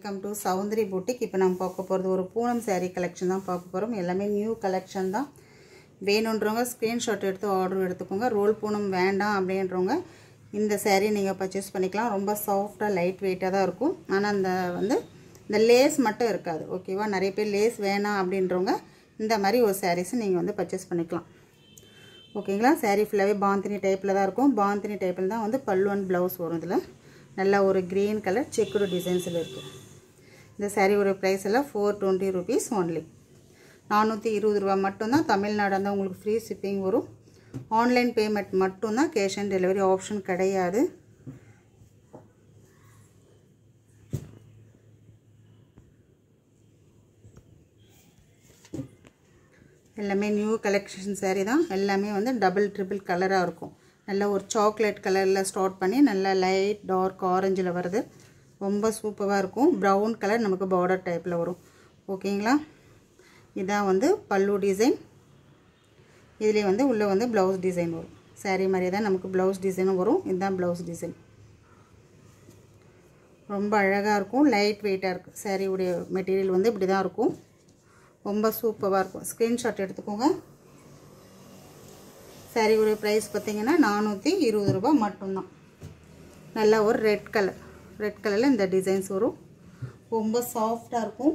welcome to Soundari பூட்டிக் இப்போ நம்ம பார்க்க போகிறது ஒரு பூனம் saree கலெக்ஷன் தான் பார்க்க போகிறோம் எல்லாமே நியூ கலெக்ஷன் தான் வேணுன்றவங்க ஸ்க்ரீன்ஷாட் எடுத்து ஆர்டர் எடுத்துக்கோங்க ரோல் பூனம் வேண்டாம் அப்படின்றவங்க இந்த saree நீங்கள் பர்ச்சேஸ் பண்ணிக்கலாம் ரொம்ப சாஃப்டாக லைட் வெயிட்டாக தான் இருக்கும் ஆனால் அந்த வந்து இந்த லேஸ் மட்டும் இருக்காது ஓகேவா நிறைய பேர் லேஸ் வேணாம் அப்படின்றவங்க இந்த மாதிரி ஒரு சாரீஸ் நீங்கள் வந்து பர்ச்சேஸ் பண்ணிக்கலாம் ஓகேங்களா saree ஃபுல்லாகவே பாந்தினி டைப்பில் தான் இருக்கும் பாந்தினி டைப்பில் தான் வந்து பல்லு அண்ட் ப்ளவுஸ் வரும் இதில் நல்லா ஒரு க்ரீன் கலர் செக்குடு டிசைன்ஸில் இருக்குது இந்த saree ஒரு ப்ரைஸ் எல்லாம் ஃபோர் டுவெண்ட்டி ருபீஸ் ஒன்லி நானூற்றி இருபது ரூபா மட்டும்தான் தமிழ்நாடு இருந்தால் உங்களுக்கு ஃப்ரீ ஷிப்பிங் வரும் ஆன்லைன் பேமெண்ட் மட்டும்தான் கேஷ் ஆன் டெலிவரி ஆப்ஷன் கிடையாது எல்லாமே நியூ கலெக்ஷன் saree தான் எல்லாமே வந்து டபுள் ட்ரிபிள் கலராக இருக்கும் நல்ல ஒரு சாக்லேட் கலரில் ஸ்டார்ட் பண்ணி நல்லா லைட் டார்க் ஆரஞ்சில் வருது ரொம்ப சூப்பராக இருக்கும் ப்ரௌன் கலர் நமக்கு பார்டர் டைப்பில் வரும் ஓகேங்களா இதான் வந்து பல்லு டிசைன் இதுலேயே வந்து உள்ளே வந்து ப்ளவுஸ் டிசைன் வரும் saree மாதிரியே தான் நமக்கு ப்ளவுஸ் டிசைனும் வரும் இதுதான் ப்ளவுஸ் டிசைன் ரொம்ப அழகாக இருக்கும் லைட் வெயிட்டாக இருக்குது saree உடைய மெட்டீரியல் வந்து இப்படி தான் இருக்கும் ரொம்ப சூப்பராக இருக்கும் ஸ்க்ரீன்ஷாட் எடுத்துக்கோங்க saree உடைய ப்ரைஸ் பார்த்தீங்கன்னா நானூற்றி இருபது ரூபா மட்டும்தான் நல்ல ஒரு ரெட் கலர் ரெட் கலரில் இந்த டிசைன்ஸ் வரும் ரொம்ப சாஃப்டாக இருக்கும்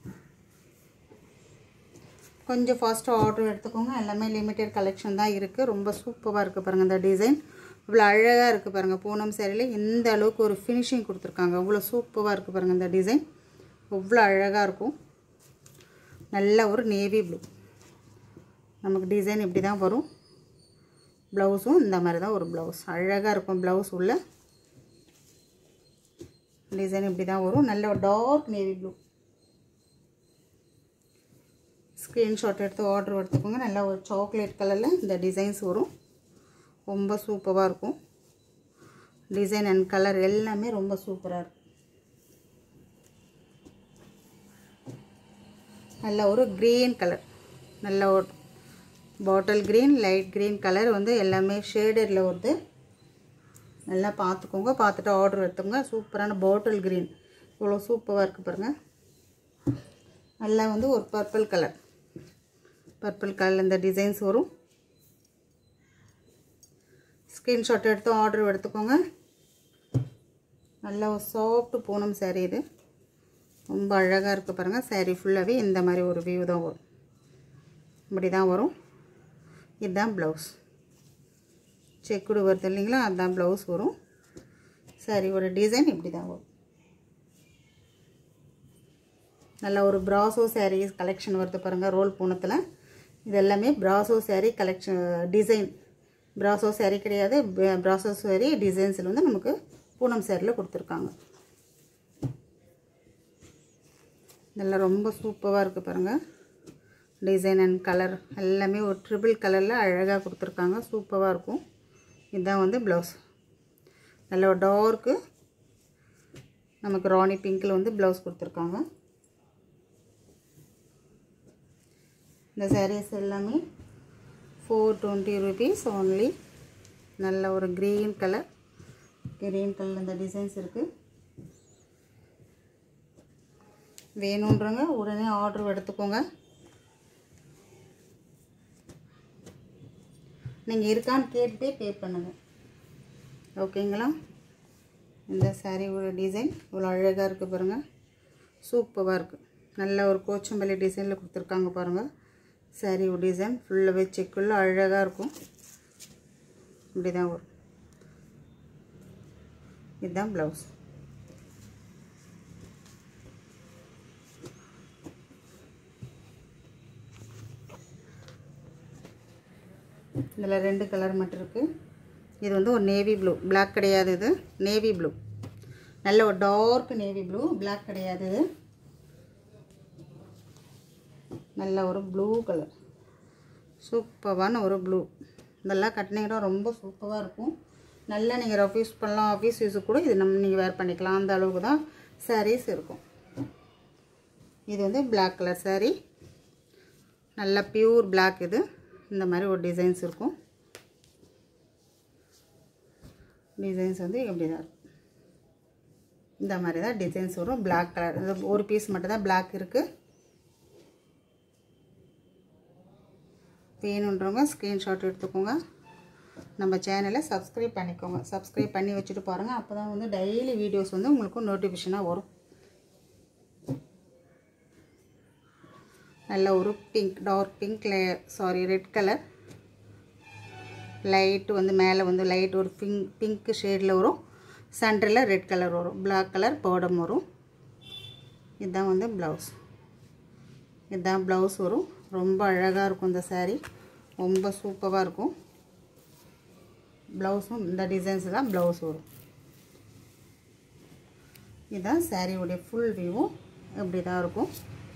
கொஞ்சம் ஃபாஸ்ட்டாக ஆர்டர் எடுத்துக்கோங்க எல்லாமே லிமிட்டட் கலெக்ஷன் தான் இருக்குது ரொம்ப சூப்பராக இருக்குது பாருங்கள் இந்த டிசைன் இவ்வளோ அழகாக இருக்குது பாருங்கள் பூனம் சேரீல இந்த அளவுக்கு ஒரு ஃபினிஷிங் கொடுத்துருக்காங்க இவ்வளோ சூப்பராக இருக்குது பாருங்கள் இந்த டிசைன் இவ்வளோ அழகாக இருக்கும் நல்ல ஒரு நேவி ப்ளூ நமக்கு டிசைன் இப்படி தான் வரும் ப்ளவுஸும் இந்த மாதிரி தான் ஒரு ப்ளவுஸ் அழகாக இருக்கும் ப்ளவுஸ் உள்ள டிசைன் இப்படி தான் வரும் நல்ல ஒரு டார்க் நேவி ப்ளூ ஸ்க்ரீன்ஷாட் எடுத்து ஆர்டர் எடுத்துக்கோங்க நல்லா ஒரு சாக்லேட் கலரில் இந்த டிசைன்ஸ் வரும் ரொம்ப சூப்பராக இருக்கும் டிசைன் அண்ட் கலர் எல்லாமே ரொம்ப சூப்பராக இருக்கும் நல்ல ஒரு க்ரீன் கலர் நல்ல ஒரு bottle green light green colour வந்து எல்லாமே ஷேடடில் வருது நல்லா பார்த்துக்கோங்க பார்த்துட்டு ஆர்டர் எடுத்துங்க சூப்பரான பாட்டில் க்ரீன் இவ்வளோ சூப்பராக இருக்குது பாருங்கள் நல்லா வந்து ஒரு பர்பிள் கலர் பர்பிள் கலர் இந்த டிசைன்ஸ் வரும் ஸ்க்ரீன்ஷாட் எடுத்து ஆர்டர் எடுத்துக்கோங்க நல்ல ஒரு சாஃப்ட் பூனம் சாரீ இது ரொம்ப அழகாக இருக்குது பாருங்கள் சாரீ ஃபுல்லாகவே இந்த மாதிரி ஒரு வியூ தான் வரும் இப்படி தான் வரும் இதுதான் ப்ளவுஸ் செக்குடு வருது இல்லைங்களா அதுதான் ப்ளவுஸ் வரும் சாரியோட டிசைன் இப்படி தான் வரும் நல்ல ஒரு ப்ராசோ சாரீஸ் கலெக்ஷன் வருது பாருங்கள் ரோல் பூனத்தில் இது எல்லாமே brasso sari collection design brasso sari கிடையாது ப்ராசோ சாரீ டிசைன்ஸில் வந்து நமக்கு பூனம் சாரியில் கொடுத்துருக்காங்க இதெல்லாம் ரொம்ப சூப்பராக இருக்குது பாருங்கள் டிசைன் அண்ட் கலர் எல்லாமே ஒரு ட்ரிபிள் கலரில் அழகாக கொடுத்துருக்காங்க சூப்பராக இருக்கும் இதுதான் வந்து ப்ளவுஸ் நல்ல ஒரு டார்க்கு நமக்கு ராணி பிங்கில் வந்து ப்ளவுஸ் கொடுத்துருக்காங்க இந்த சாரீஸ் எல்லாமே ஃபோர் டுவெண்ட்டி ருபீஸ் ஓன்லி நல்ல ஒரு க்ரீன் கலர் க்ரீன் கலர் இந்த டிசைன்ஸ் இருக்குது வேணுன்றவங்க உடனே ஆர்டர் எடுத்துக்கோங்க நீங்கள் இருக்கான்னு கேட்டுட்டே பே பண்ணுங்கள் ஓகேங்களா இந்த சாரியோட டிசைன் இவ்வளோ அழகாக இருக்குது பாருங்கள் சூப்பராக இருக்குது நல்ல ஒரு கோச்சம்பள்ளி டிசைனில் கொடுத்துருக்காங்க பாருங்கள் சாரியோட டிசைன் ஃபுல்லாகவே செக்குள்ள அழகாக இருக்கும் இப்படி தான் வரும் இதுதான் ப்ளவுஸ் இதில் ரெண்டு கலர் மட்டும் இருக்குது இது வந்து ஒரு நேவி ப்ளூ பிளாக் கிடையாது இது நேவி ப்ளூ நல்ல ஒரு டார்க் நேவி ப்ளூ பிளாக் கிடையாது இது நல்ல ஒரு ப்ளூ கலர் சூப்பரான ஒரு ப்ளூ இதெல்லாம் கட்டினீங்கன்னா ரொம்ப சூப்பராக இருக்கும் நல்லா நீங்கள் ரஃப் யூஸ் பண்ணலாம் ஆஃபீஸ் யூஸுக்கு கூட இது நம்ம நீங்கள் வேர் பண்ணிக்கலாம் அந்த அளவுக்கு தான் சாரீஸ் இருக்கும் இது வந்து பிளாக் கலர் சாரீ நல்ல பியூர் பிளாக் இது இந்த மாதிரி ஒரு டிசைன்ஸ் இருக்கும் டிசைன்ஸ் வந்து இப்படி தான் இருக்கும் இந்த மாதிரி தான் டிசைன்ஸ் வரும் Black கலர் இது ஒரு பீஸ் மட்டும் தான் Black இருக்குது வேணுன்றவங்க ஸ்க்ரீன்ஷாட் எடுத்துக்கோங்க நம்ம சேனலை சப்ஸ்கிரைப் பண்ணிக்கோங்க சப்ஸ்கிரைப் பண்ணி வச்சுட்டு பாருங்கள் அப்போ தான் வந்து டெய்லி வீடியோஸ் வந்து உங்களுக்கு நோட்டிஃபிகேஷனாக வரும் நல்ல ஒரு pink dark pink sari red colour light வந்து மேலே வந்து லைட் ஒரு பிங்க் பிங்க் ஷேடில் வரும் சென்டரில் ரெட் கலர் வரும் Black கலர் பவுடம் வரும் இதுதான் வந்து ப்ளவுஸ் இதுதான் ப்ளவுஸ் வரும் ரொம்ப அழகாக இருக்கும் இந்த saree ரொம்ப சூப்பராக இருக்கும் ப்ளவுஸும் இந்த டிசைன்ஸ் தான் ப்ளவுஸ் வரும் இதுதான் சாரியோடைய ஃபுல் வியூவும் இப்படி தான் இருக்கும்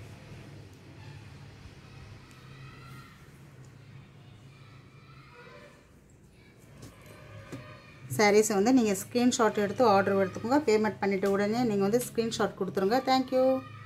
சாரீஸை வந்து நீங்கள் ஸ்க்ரீன்ஷாட் எடுத்து ஆர்டர் எடுத்துக்கோங்க பேமெண்ட் பண்ணிவிட்டு உடனே நீங்கள் வந்து ஸ்க்ரீன்ஷாட் கொடுத்துருங்க தேங்க்யூ